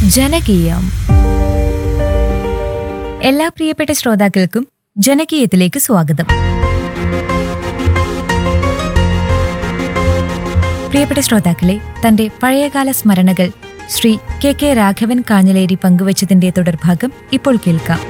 ജനകീയം എല്ലാ പ്രിയപ്പെട്ട ശ്രോതാക്കൾക്കും ജനകീയത്തിലേക്ക് സ്വാഗതം പ്രിയപ്പെട്ട ശ്രോതാക്കളെ തന്റെ പഴയകാല സ്മരണകൾ ശ്രീ കെ കെ രാഘവൻ കാഞ്ഞലേരി പങ്കുവച്ചതിന്റെ തുടർഭാഗം ഇപ്പോൾ കേൾക്കാം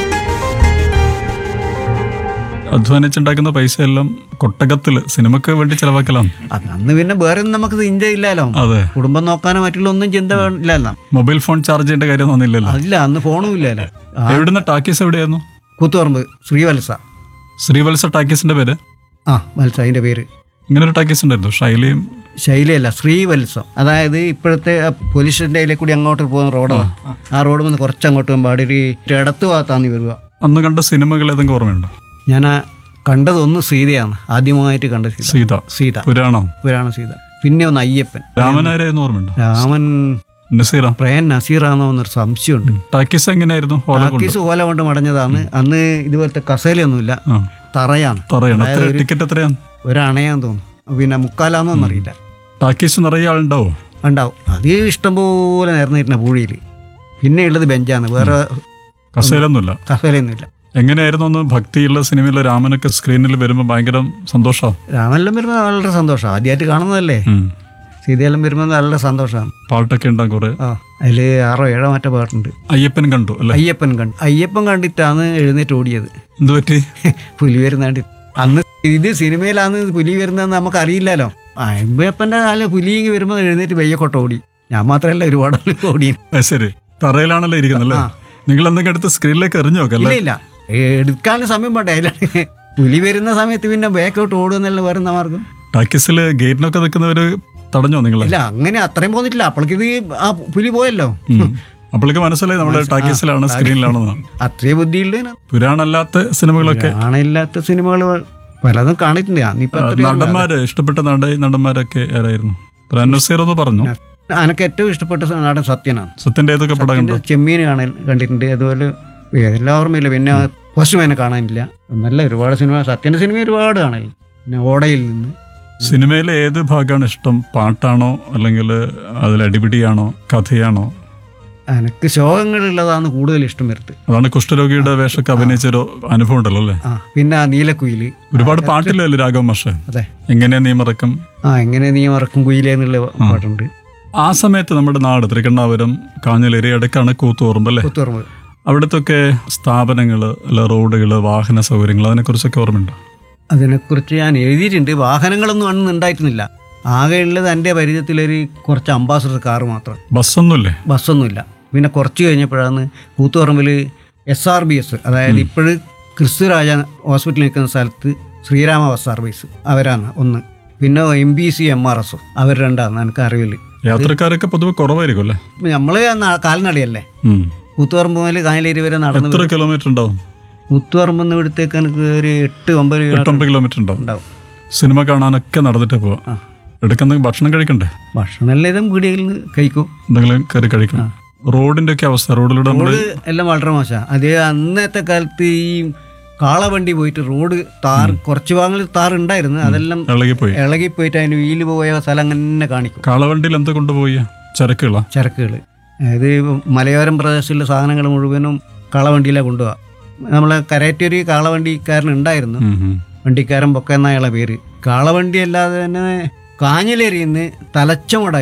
അധ്വാനിച്ചുണ്ടാക്കുന്ന പൈസ എല്ലാം കൊട്ടകത്തില് സിനിമക്ക് വേണ്ടി ചെലവാക്കലാണ് അത് അന്ന് പിന്നെ വേറെ ഒന്നും നമുക്ക് ചിന്ത ഇല്ലല്ലോ അതെ കുടുംബം നോക്കാനോ മറ്റുള്ള ഒന്നും ചിന്ത ഇല്ലല്ലോ മൊബൈൽ ഫോൺ ചാർജ് ചെയ്യേണ്ട കാര്യം ഒന്നുമില്ലല്ലോ അതില്ല അന്ന് ഫോണും ഇല്ലല്ലോ ആ, എവിടുന്ന ടാക്കീസ് എവിടെയായിരുന്നു കൂത്തുപറമ്പ് ശ്രീവത്സ ശ്രീവത്സ ടാക്കീസിന്റെ പേര് ആ വത്സ അതിന്റെ പേര് ഇങ്ങനെ ഒരു ടാക്കീസ് ഉണ്ടായിരുന്നു ഷൈലയും ശൈലിയല്ല ശ്രീവത്സം അതായത് ഇപ്പോഴത്തെ ആ പോലീസ് സ്റ്റേഷൻ്റെ കൂടി അങ്ങോട്ട് പോകുന്ന റോഡാണ് ആ റോഡ് വന്ന് കുറച്ച് അങ്ങോട്ട് പോകുമ്പോൾ അവിടെ ഒരു ഇടത്ത് ഭാഗത്താണ് വരിക അന്ന് കണ്ട സിനിമകൾ ഏതെങ്കിലും ഓർമ്മയുണ്ടോ ഞാൻ ആ കണ്ടത് ഒന്ന് സീതയാണ് ആദ്യമായിട്ട് കണ്ട സീത സീത സീത പുരാണം പുരാണ സീത പിന്നെ ഒന്ന് അയ്യപ്പൻ രാമനാരായെന്ന് ഓർമ്മയുണ്ടോ രാമൻ നസീറ പ്രയൻ നസീറാണോ എന്നൊരു സംശയമുണ്ട് ടാക്കീസ് എങ്ങനെയായിരുന്നു ഹോള കൊണ്ട് ടാക്കീസ് ഓല കൊണ്ട് മടഞ്ഞതാണ് അന്ന് ഇതുപോലത്തെ കസേലയൊന്നുമില്ല ആ തറയാണ് പറയണം എത്ര ടിക്കറ്റ് എത്രയാണ് ഒരണയാന്ന് തോന്നുന്നു പിന്നെ മുക്കാലാന്നൊന്നും അറിയില്ല ടാക്കീസ് നിറയെ ആളുണ്ടാവോ ഉണ്ടാവും അത് ഇഷ്ടംപോലെ നേർന്നിരുന്ന പൂഴിയിൽ പിന്നെ ഉള്ളത് ബെഞ്ചാണ് വേറെ കസേരൊന്നുമില്ല കസേലയൊന്നുമില്ല എങ്ങനെയായിരുന്നു ഒന്ന് ഭക്തിയുള്ള സിനിമയിലെ രാമനൊക്കെ സ്ക്രീനിൽ വരുമ്പോൾ ഭയങ്കര സന്തോഷമാണ് രാമെല്ലാം വരുമ്പോൾ വളരെ സന്തോഷം ആദ്യമായിട്ട് കാണുന്നതല്ലേ സീതയെല്ലാം വരുമ്പോൾ നല്ല സന്തോഷമാണ് പാട്ടൊക്കെ ഉണ്ടാകും കുറെ ആ അതിൽ ആറോ ഏഴോ മറ്റോ പാട്ടുണ്ട് അയ്യപ്പൻ കണ്ടു അല്ലെ അയ്യപ്പൻ കണ്ടു അയ്യപ്പൻ കണ്ടിട്ടാണ് എഴുന്നേറ്റ് ഓടിയത് എന്ത് പറ്റി പുലി വരുന്നാണ്ട് അന്ന് ഇത് സിനിമയിലാണ് പുലി വരുന്നതെന്ന് നമുക്ക് അറിയില്ലല്ലോ അയ്യപ്പൻ്റെ കാലം പുലി വരുമ്പോൾ എഴുന്നേറ്റ് വെയ്യക്കൊട്ട ഓടി ഞാൻ മാത്രമല്ല ഒരുപാട് ആള് ഓടി അത് ശരി തറയിലാണല്ലോ ഇരിക്കുന്നല്ലേ ആ. നിങ്ങൾ എന്തെങ്കിലും എടുത്ത് സ്ക്രീനിലേക്ക് എറിഞ്ഞു ഇല്ല നോക്കല്ലേ ഇല്ല എടുക്കാൻ സമയം വേണ്ട അതിലാണ് പുലി വരുന്ന സമയത്ത് പിന്നെ ബാക്കോട്ട് ഓടുന്നല്ല വരുന്ന മാർഗം ടാക്കീസിൽ ഗേറ്റിനൊക്കെ നിൽക്കുന്നവര് തടഞ്ഞോ നിങ്ങളെ ഇല്ല അങ്ങനെ അത്രയും പോന്നിട്ടില്ല അപ്പോഴേക്ക് ഇത് ആ പുലി പോയല്ലോ ഉം. അപ്പോഴേക്ക് മനസ്സിലായി നമ്മുടെ ടാക്കീസിലാണ് സ്ക്രീനിലാണെന്ന് അത്രയും ബുദ്ധിയില്ല പുരാണല്ലാത്ത സിനിമകളൊക്കെ ആണില്ലാത്ത സിനിമകൾ പലതും കാണിയിട്ടുണ്ട് അന്നിപ്പോ ആ, അത്രയും നടന്മാര് ഇഷ്ടപ്പെട്ട നട നടന്മാരൊക്കെ ആരായിരുന്നു നസീർ എന്ന് പറഞ്ഞു എനിക്ക് ഏറ്റവും ഇഷ്ടപ്പെട്ട നാടൻ സത്യനാണ് സത്യന്റെ ഏതൊക്കെ പടം കണ്ടു സത്യന്റെ ചെമ്മീൻ കാണാൻ കണ്ടിട്ടുണ്ട് അതുപോലെ ഏതെല്ലാം ഓർമ്മയില്ല പിന്നെ പശുമേനെ കാണാനില്ല നല്ല ഒരുപാട് സിനിമ സത്യന്റെ സിനിമ ഒരുപാട് കാണാൻ പിന്നെ ഓടയിൽ നിന്ന് സിനിമയിലെ ഏത് ഭാഗമാണ് ഇഷ്ടം പാട്ടാണോ അല്ലെങ്കിൽ അതിൽ അടിപിടിയാണോ കഥയാണോ എനിക്ക് ശോകങ്ങളുള്ളതാണ് കൂടുതൽ ഇഷ്ടം വരുന്നത് അതാണ് കുഷ്ഠരോഗിയുടെ വേഷമൊക്കെ അഭിനയിച്ചൊരു അനുഭവം ഉണ്ടല്ലോ അല്ലേ ആ പിന്നെ ആ നീലക്കുയില് ഒരുപാട് പാട്ടില്ലല്ലോ രാഘവ മാഷ് അതെ എങ്ങനെയാ നീ മറക്കും ആ എങ്ങനെ നീ മറക്കും കുയിലേ എന്നുള്ള പാട്ടുണ്ട് ആ സമയത്ത് നമ്മുടെ നാട് തൃക്കണ്ണാപുരം കാഞ്ഞലേരി അടുക്കാണ് കൂത്തുപറമ്പ് അല്ലേ പുത്തുറമ്പ് അവിടുത്തെ സ്ഥാപനങ്ങൾ അല്ല റോഡുകൾ വാഹന സൗകര്യങ്ങൾ അതിനെക്കുറിച്ചൊക്കെ ഓർമ്മയുണ്ടോ അതിനെക്കുറിച്ച് ഞാൻ എഴുതിയിട്ടുണ്ട് വാഹനങ്ങളൊന്നും അന്ന് ഉണ്ടായിരുന്നില്ല ആകെയുള്ളത് എൻ്റെ പരിചയത്തിലൊരു കുറച്ച് അംബാസഡർ കാർ മാത്രം ബസ്സൊന്നുമില്ലേ ബസ്സൊന്നുമില്ല പിന്നെ കുറച്ച് കഴിഞ്ഞപ്പോഴാണ് കൂത്തുപറമ്പിൽ എസ് ആർ ബി എസ് അതായത് ഇപ്പോഴും ക്രിസ്തുരാജ ഹോസ്പിറ്റലിൽ നിൽക്കുന്ന സ്ഥലത്ത് ശ്രീരാമ ബസ് സർവീസ് അവരാണ് ഒന്ന് പിന്നെ M B C M R S അവർ രണ്ടാണ് എനിക്ക് അറിവിൽ യാത്രക്കാരൊക്കെ പൊതുവെ കുറവായിരിക്കും അല്ലേ നമ്മൾ കാൽനടയല്ലേ ഉം. കൂത്തുപറമ്പ് മുതൽ കായലേരി വരെ നടന്ന് എത്ര കിലോമീറ്റർ ഉണ്ടാവും കൂത്തുപറമ്പ് നിന്ന് ഇവിടത്തേക്ക് എനിക്ക് ഒരു എട്ട് ഒമ്പത് കിലോമീറ്റർ എട്ടൊമ്പത് കിലോമീറ്റർ ഉണ്ടാവും ഉണ്ടാവും സിനിമ കാണാനൊക്കെ നടന്നിട്ട് പോവാം എടുക്കുന്ന ഭക്ഷണം കഴിക്കണ്ടേ ഭക്ഷണം ഇതും പീടികയിൽ നിന്ന് കഴിക്കും എന്തെങ്കിലും കയറി കഴിക്കണം റോഡിന്റെ ഒക്കെ അവസ്ഥ റോഡിലൂടെ നമ്മൾ റോഡ് എല്ലാം വളരെ മോശമാണ് അതേ അന്നത്തെ കാലത്ത് ഈ കാളവണ്ടി പോയിട്ട് റോഡ് താർ കുറച്ച് ഭാഗങ്ങളിൽ താർ ഉണ്ടായിരുന്നു അതെല്ലാം ഇളകിപ്പോയി ഇളകി പോയിട്ട് അതിന് വീല് പോയ സ്ഥലം അങ്ങനെ കാണിക്കും കാളവണ്ടിയിൽ എന്ത് കൊണ്ടുപോയി ചരക്കുകളാ ചരക്കുകൾ അതായത് മലയോരം പ്രദേശത്തുള്ള സാധനങ്ങൾ മുഴുവനും കാളവണ്ടിയിലാണ് കൊണ്ടുപോകുക നമ്മളെ കരയറ്റൊരു കാളവണ്ടിക്കാരൻ ഉണ്ടായിരുന്നു ഉം, ഉം. വണ്ടിക്കാരൻ പൊക്ക എന്നയാളെ പേര് കാളവണ്ടി അല്ലാതെ തന്നെ കാഞ്ഞിലേരിയിൽ നിന്ന് തലച്ചമട